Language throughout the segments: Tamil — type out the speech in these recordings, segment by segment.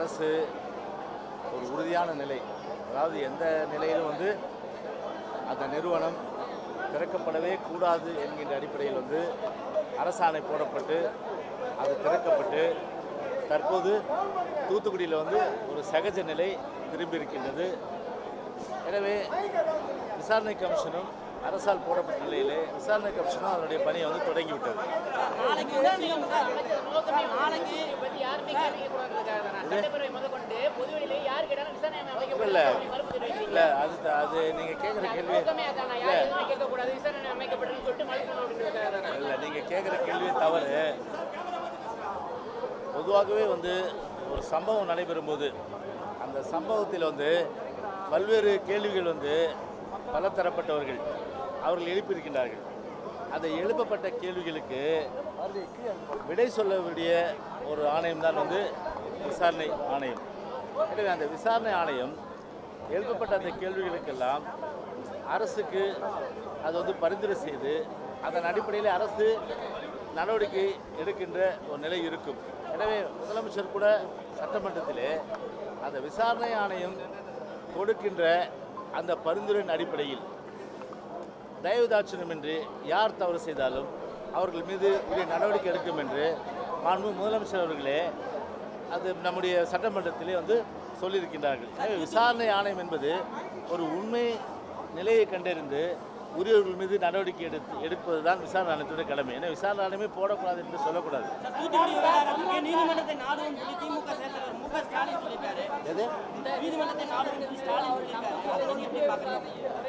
அரசு ஒரு உறுதியான நிலை அதாவது எந்த நிலையிலும் வந்து அந்த நிறுவனம் திறக்கப்படவே கூடாது என்கின்ற அடிப்படையில் வந்து அரசாணை போடப்பட்டு அது திறக்கப்பட்டு தற்போது தூத்துக்குடியில் வந்து ஒரு சகஜ நிலை திரும்பி இருக்கின்றது எனவே விசாரணை கமிஷனும் அரசால் போடப்பட்ட நிலையிலே விசாரணை கமிஷனும் அதனுடைய பணியை வந்து தொடங்கிவிட்டது நாளைக்கு வந்து சிஎம் சார் நாளைக்கு பத்தி யாருமே கேட்க கூடாதுக்காக தான் சட்டப்பேரவை முதற்கொண்டு பொதுவெளியிலே யார் கேட்டாலும் விசாரணை அமைக்கப்படும் இல்லை மறுப்பு தெரிவிக்கிறீங்க இல்லை அது அது நீங்கள் கேட்குற கேள்வி நோக்கமே அதானா யார் எதுவுமே கேட்கக்கூடாது விசாரணை அமைக்கப்படும் சொல்லிட்டு மறுப்பு அப்படின்றதுக்காக தானே இல்லை நீங்கள் கேட்குற கேள்வி தவறு பொதுவாகவே வந்து ஒரு சம்பவம் நடைபெறும்போது அந்த சம்பவத்தில் வந்து பல்வேறு கேள்விகள் வந்து பல தரப்பட்டவர்கள் அவர்கள் எழுப்பியிருக்கின்றார்கள் அந்த எழுப்பப்பட்ட கேள்விகளுக்கு விடை சொல்ல வேண்டிய ஒரு ஆணையம் தான் வந்து விசாரணை ஆணையம் எனவே அந்த விசாரணை ஆணையம் எழுப்பப்பட்ட அந்த கேள்விகளுக்கெல்லாம் அரசுக்கு அது வந்து பரிந்துரை செய்து அதன் அடிப்படையில் அரசு நடவடிக்கை எடுக்கின்ற ஒரு நிலை இருக்கும் எனவே முதலமைச்சர் கூட சட்டமன்றத்திலே அந்த விசாரணை ஆணையம் கொடுக்கின்ற அந்த பரிந்துரையின் அடிப்படையில் தயவுதாட்சணமின்றி யார் தவறு செய்தாலும் அவர்கள் மீது உரிய நடவடிக்கை எடுக்கும் என்று மாண்பு முதலமைச்சர் அவர்களே அது நம்முடைய சட்டமன்றத்திலே வந்து சொல்லியிருக்கின்றார்கள் எனவே விசாரணை ஆணையம் என்பது ஒரு உண்மை நிலையை கண்டறிந்து உரியவர்கள் மீது நடவடிக்கை எடுத்து எடுப்பது தான் விசாரணை ஆணையத்துடைய கடமை ஏன்னா விசாரணை ஆணையமே போடக்கூடாது என்று சொல்லக்கூடாது சார் தூத்துக்குடி விவகாரத்துக்கு நீதிமன்றத்தை நாடுவோம் சொல்லி திமுக செயல்தலைவர் மு க ஸ்டாலின் சொல்லியிருக்காரு எது நீதிமன்றத்தை நாடுவோம் சொல்லி ஸ்டாலின் சொல்லியிருக்காரு அதை நீங்க எப்படி பாக்குறீங்க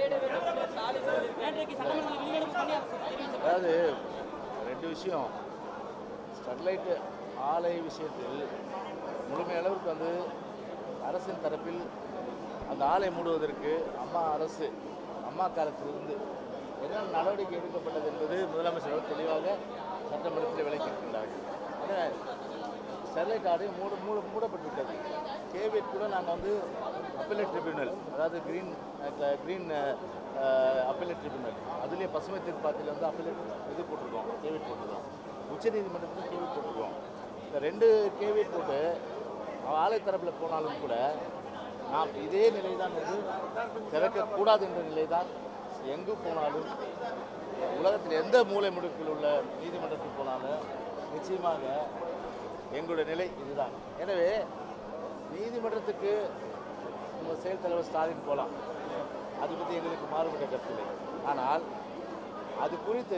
நேற்றைக்கு சட்டமன்றத்தில் வெளிநடப்பு பண்ணி அதை தெரிவிச்சிருக்காரு அதாவது ரெண்டு விஷயம் ஸ்டெர்லைட் ஆலை விஷயத்தில் முழுமையளவுக்கு வந்து அரசின் தரப்பில் அந்த ஆலை மூடுவதற்கு அம்மா அரசு அம்மா காலத்திலிருந்து என்ன நடவடிக்கை எடுக்கப்பட்டது என்பது முதலமைச்சர் அவர்கள் தெளிவாக சட்டமன்றத்தில் விளக்கியிருக்கின்றார்கள் எனவே ஸ்டெர்லைட் ஆலை மூட மூட மூடப்பட்டுவிட்டது கேவிட் கூட நாங்கள் வந்து அப்பெல்லட் ட்ரிபியூனல் அதாவது கிரீன் கிரீன் அப்பெல்லட் ட்ரிபியூனல் அதுலேயே பசுமை தீர்ப்பாயத்தில் வந்து அப்பெல்லட் இது போட்டிருக்கோம் கேவிட் போட்டிருக்கோம் உச்சநீதிமன்றத்தில் கேவிட் போட்டிருக்கோம் இந்த ரெண்டு கேவிட் போட்டு ஆலை தரப்பில் போனாலும் கூட நாம் இதே நிலை தான் வந்து திறக்கக்கூடாது என்ற நிலை தான் எங்கு போனாலும் உலகத்தில் எந்த மூலை முடுக்கில் உள்ள நீதிமன்றத்துக்கு போனாலும் நிச்சயமாக எங்களுடைய நிலை இதுதான் எனவே நீதிமன்றத்துக்கு நம்ம செயல் தலைவர் ஸ்டாலின் போகலாம் அது பற்றி எங்களுக்கு மாறுபட்ட கருத்தில்லை ஆனால் அது குறித்து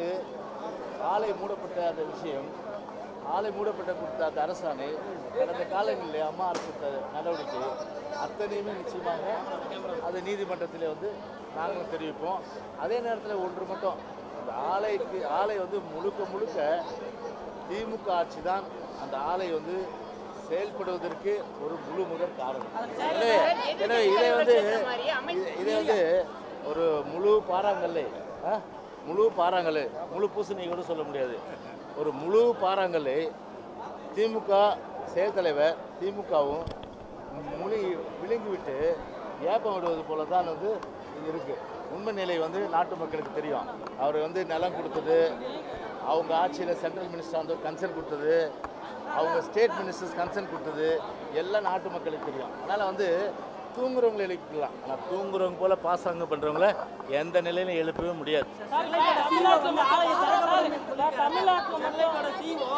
ஆலை மூடப்பட்ட அந்த விஷயம் ஆலை மூடப்பட்ட கொடுத்த அந்த அரசாணை கடந்த காலங்களில் அம்மா அரசு எடுத்த நடவடிக்கை அத்தனையுமே நிச்சயமாக அது நீதிமன்றத்தில் வந்து நாங்களும் தெரிவிப்போம் அதே நேரத்தில் ஒன்று மட்டும் அந்த ஆலைக்கு ஆலை வந்து முழுக்க முழுக்க திமுக ஆட்சி தான் அந்த ஆலை வந்து செயல்படுவதற்கு ஒரு முழு முதற் காரணம் எனவே எனவே இதை வந்து இதை- இதை வந்து ஒரு முழு பாறாங்கல்லை ஆ? முழு பாறாங்கல் முழு பூசணி கூட சொல்ல முடியாது ஒரு முழு பாறாங்கல்லை திமுக செயல் தலைவர் திமுகவும் முழி விழுங்கிவிட்டு ஏப்பம் விடுவது போல தான் வந்து இது இருக்குது உண்மை நிலை வந்து நாட்டு மக்களுக்கு தெரியும் அவர் வந்து நிலம் கொடுத்தது அவங்க ஆட்சியில் சென்ட்ரல் மினிஸ்டர் வந்து கன்சர்ன் கொடுத்தது அவங்க ஸ்டேட் மினிஸ்டர்ஸ் கன்சர்ன் கொடுத்தது எல்லாம் நாட்டு மக்களுக்கு தெரியும் அதனால் வந்து தூங்குறவங்களை எழுப்பிக்கலாம் ஆனால் தூங்குறவங்க போல பாசாங்க பண்ணுறவங்கள எந்த நிலையிலும் எழுப்பவே முடியாது தமிழ்நாட்டில் வந்து ஆலையை திறக்கப்படும் தமிழ்நாட்டில் முதலீட்டோட சிஓ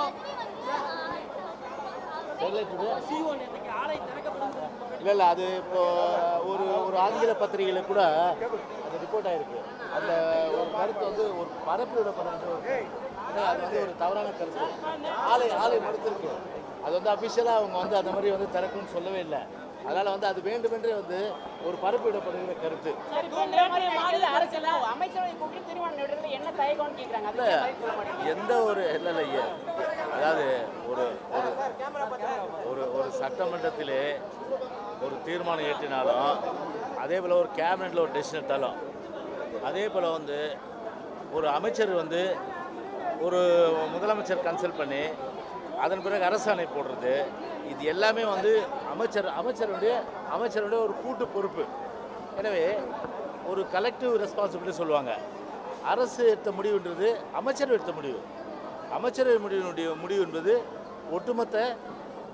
ஸ்டெர்லைட்டுடைய சிஓ நேற்றுக்கு ஆலை திறக்கப்படும் இல்லை இல்லை அது இப்போ ஒரு ஒரு ஆங்கில பத்திரிகையில கூட அது ரிப்போர்ட் ஆயிருக்கு அந்த ஒரு கருத்து வந்து ஒரு பரப்பி விடப்படுறது அது வந்து ஒரு தவறான கருத்து ஆலை ஆலை மறுத்திருக்கு அது வந்து அஃபிஷியலாக அவங்க வந்து அந்த மாதிரி வந்து திறக்கும்னு சொல்லவே இல்லை அதனால் வந்து அது வேண்டுமென்றே வந்து ஒரு பரப்பி விடப்படுகிற கருத்து மாநில அரசுல அமைச்சரவை கூப்பிட்டு தீர்மானம் எடுக்கிறது என்ன தயக்கம்னு கேட்குறாங்க அது பதில் சொல்ல மாட்டேங்கிறாங்க. எந்த ஒரு இல்லை இல்லை ஐயா அதாவது ஒரு ஒரு ஒரு ஒரு சட்டமன்றத்திலே ஒரு தீர்மானம் ஏற்றினாலும் அதே போல் ஒரு கேபினெட்டில் ஒரு டெசிஷன் எடுத்தாலும் அதே போல் வந்து ஒரு அமைச்சர் வந்து ஒரு முதலமைச்சர் கன்சல்ட் பண்ணி அதன் பிறகு அரசாணை போடுறது இது எல்லாமே வந்து அமைச்சர் அமைச்சருடைய அமைச்சருடைய ஒரு கூட்டு பொறுப்பு எனவே ஒரு கலெக்டிவ் ரெஸ்பான்சிபிலிட்டி சொல்லுவாங்க அரசு எடுத்த முடிவுன்றது அமைச்சர் எடுத்த முடிவு அமைச்சரவை முடிவினுடைய முடிவு என்பது ஒட்டுமொத்த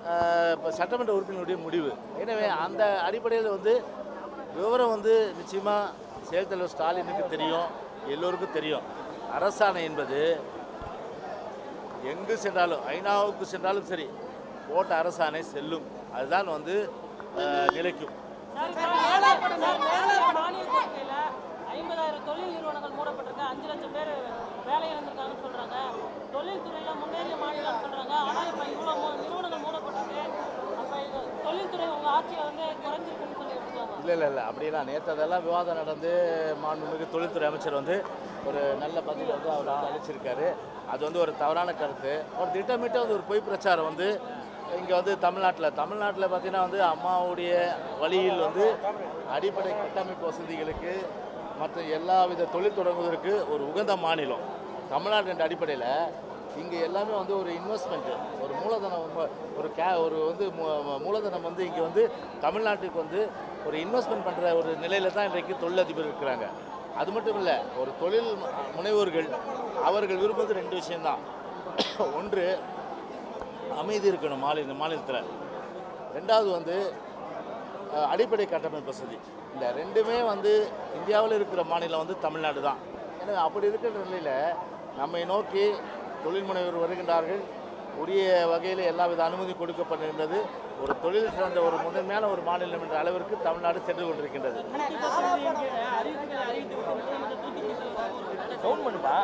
இப்போ சட்டமன்ற உறுப்பினருடைய முடிவு எனவே அந்த அடிப்படையில் வந்து விவரம் வந்து நிச்சயமாக செயல் தலைவர் ஸ்டாலினுக்கு தெரியும் எல்லோருக்கும் தெரியும் அரசாணை என்பது எங்கு சென்றாலும் ஐநாவுக்கு சென்றாலும் சரி போட்ட அரசாணை செல்லும் அதுதான் வந்து அஹ், நிலைக்கும் சார், சார், மேலே- சார், மேலே மானிய கோரிக்கையில ஐம்பதாயிரம் தொழில் நிறுவனங்கள் மூடப்பட்டிருக்கு அஞ்சு லட்சம் பேர் வேலை இழந்திருக்காங்கன்னு சொல்றாங்க தொழில்துறையில முன்னேறிய மாநிலம் சொல்றாங்க ஆனா இப்ப இவ்வளவு மூ- நிறுவனங்கள் மூடப்பட்டிருக்கு அப்ப இது தொழில்துறை உங்க ஆட்சியில வந்து குறைஞ்சிருக்குன்னு சொல்லி எடுத்துக்காங்க இல்லை இல்லை இல்லை அப்படிலாம் நேற்று அதெல்லாம் விவாதம் நடந்து மாண்புமிகு தொழில்துறை அமைச்சர் வந்து ஒரு நல்ல பதில் வந்து அவர் அளிச்சிருக்காரு அது வந்து ஒரு தவறான கருத்து ஒரு திட்டமிட்ட வந்து ஒரு பொய் பிரச்சாரம் வந்து இங்கே வந்து தமிழ்நாட்டில் தமிழ்நாட்டில் பார்த்தீங்கன்னா வந்து அம்மாவுடைய வழியில் வந்து அடிப்படை கட்டமைப்பு வசதிகளுக்கு மற்ற எல்லா வித தொழில் தொடங்குவதற்கு ஒரு உகந்த மாநிலம் தமிழ்நாடு என்ற அடிப்படையில் இங்கே எல்லாமே வந்து ஒரு இன்வெஸ்ட்மெண்ட்டு ஒரு மூலதனம் ரொம்ப- ஒரு கே ஒரு வந்து மூ- மூலதனம் வந்து இங்கே வந்து தமிழ்நாட்டுக்கு வந்து ஒரு இன்வெஸ்ட்மெண்ட் பண்ணுற ஒரு நிலையில் தான் இன்றைக்கு தொழிலதிபர் இருக்கிறாங்க அது மட்டும் இல்லை ஒரு தொழில் மு- முனைவோர்கள் அவர்கள் விரும்புவது ரெண்டு விஷயம்தான் ஒன்று அமைதி இருக்கணும் மாநில மாநிலத்தில் ரெண்டாவது வந்து அஹ், அடிப்படை கட்டமைப்பு வசதி இந்த ரெண்டுமே வந்து இந்தியாவில் இருக்கிற மாநிலம் வந்து தமிழ்நாடு தான் எனவே அப்படி இருக்கிற நிலையில் நம்மை நோக்கி தொழில் முனைவர் வருகின்றார்கள் உரிய வகையில் எல்லா வித அனுமதி கொடுக்கப்படுகின்றது ஒரு தொழில் சிறந்த ஒரு முதன்மையான ஒரு மாநிலம் என்ற அளவிற்கு தமிழ்நாடு சென்று கொண்டிருக்கின்றது அறிவிப்புகளை அறிவித்து விட்டு முதலமைச்சர் தூத்துக்குடி செல்வதாக ஒரு கவுண்ட் பண்ணுப்பா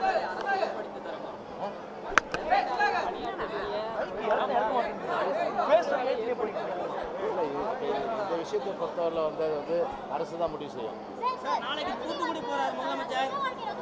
இல்லை இந்த விஷயத்தை பொறுத்தவரை வந்து அது வந்து அரசு தான் முடிவு செய்யும் நாளைக்கு தூத்துக்குடி போறாரு முதலமைச்சர்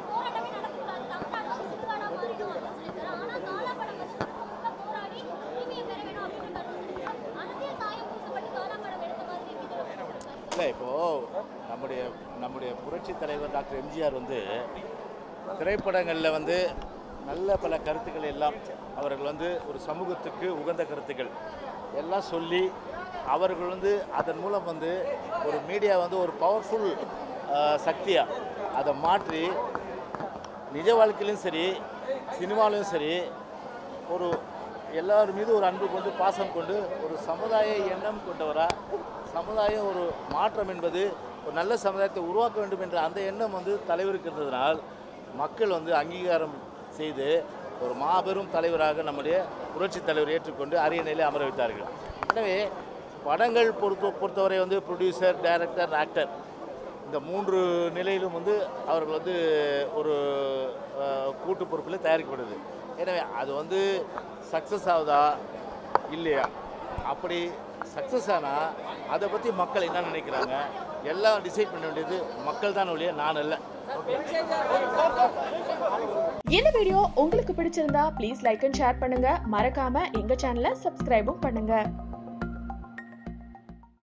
இல்லை இப்போது நம்முடைய நம்முடைய புரட்சி தலைவர் டாக்டர் எம்ஜிஆர் வந்து திரைப்படங்களில் வந்து நல்ல பல கருத்துக்கள் எல்லாம் அவர்கள் வந்து ஒரு சமூகத்துக்கு உகந்த கருத்துக்கள் எல்லாம் சொல்லி அவர்கள் வந்து அதன் மூலம் வந்து ஒரு மீடியா வந்து ஒரு பவர்ஃபுல் சக்தியாக அதை மாற்றி நிஜ வாழ்க்கையிலும் சரி சினிமாலையும் சரி ஒரு எல்லார் மீது ஒரு அன்பு கொண்டு பாசம் கொண்டு ஒரு சமுதாய எண்ணம் கொண்டவரா சமுதாயம் ஒரு மாற்றம் என்பது ஒரு நல்ல சமுதாயத்தை உருவாக்க வேண்டும் என்ற அந்த எண்ணம் வந்து தலைவருக்கு இருந்ததனால் மக்கள் வந்து அங்கீகாரம் செய்து ஒரு மாபெரும் தலைவராக நம்முடைய புரட்சி தலைவர் ஏற்றுக்கொண்டு அரியணையிலே அமர வைத்தார்கள் எனவே படங்கள் பொறுத்த பொறுத்தவரை வந்து ப்ரொடியூசர் டைரக்டர் ஆக்டர் இந்த மூன்று நிலையிலும் வந்து அவர்கள் வந்து ஒரு அஹ், கூட்டு பொறுப்பில் தயாரிக்கப்படுது எனவே அது வந்து சக்ஸஸ் ஆகுதா இல்லையா அப்படி சக்ஸஸ் ஆனால் அதை பற்றி மக்கள் என்ன நினைக்கிறாங்க எல்லாம் டிசைட் பண்ண வேண்டியது மக்கள் தான் ஒழிய நான் இல்லை இந்த வீடியோ உங்களுக்கு பிடிச்சிருந்தா ப்ளீஸ் லைக் அண்ட் ஷேர் பண்ணுங்க மறக்காம எங்க சேனலை சப்ஸ்கிரைபும் பண்ணுங்க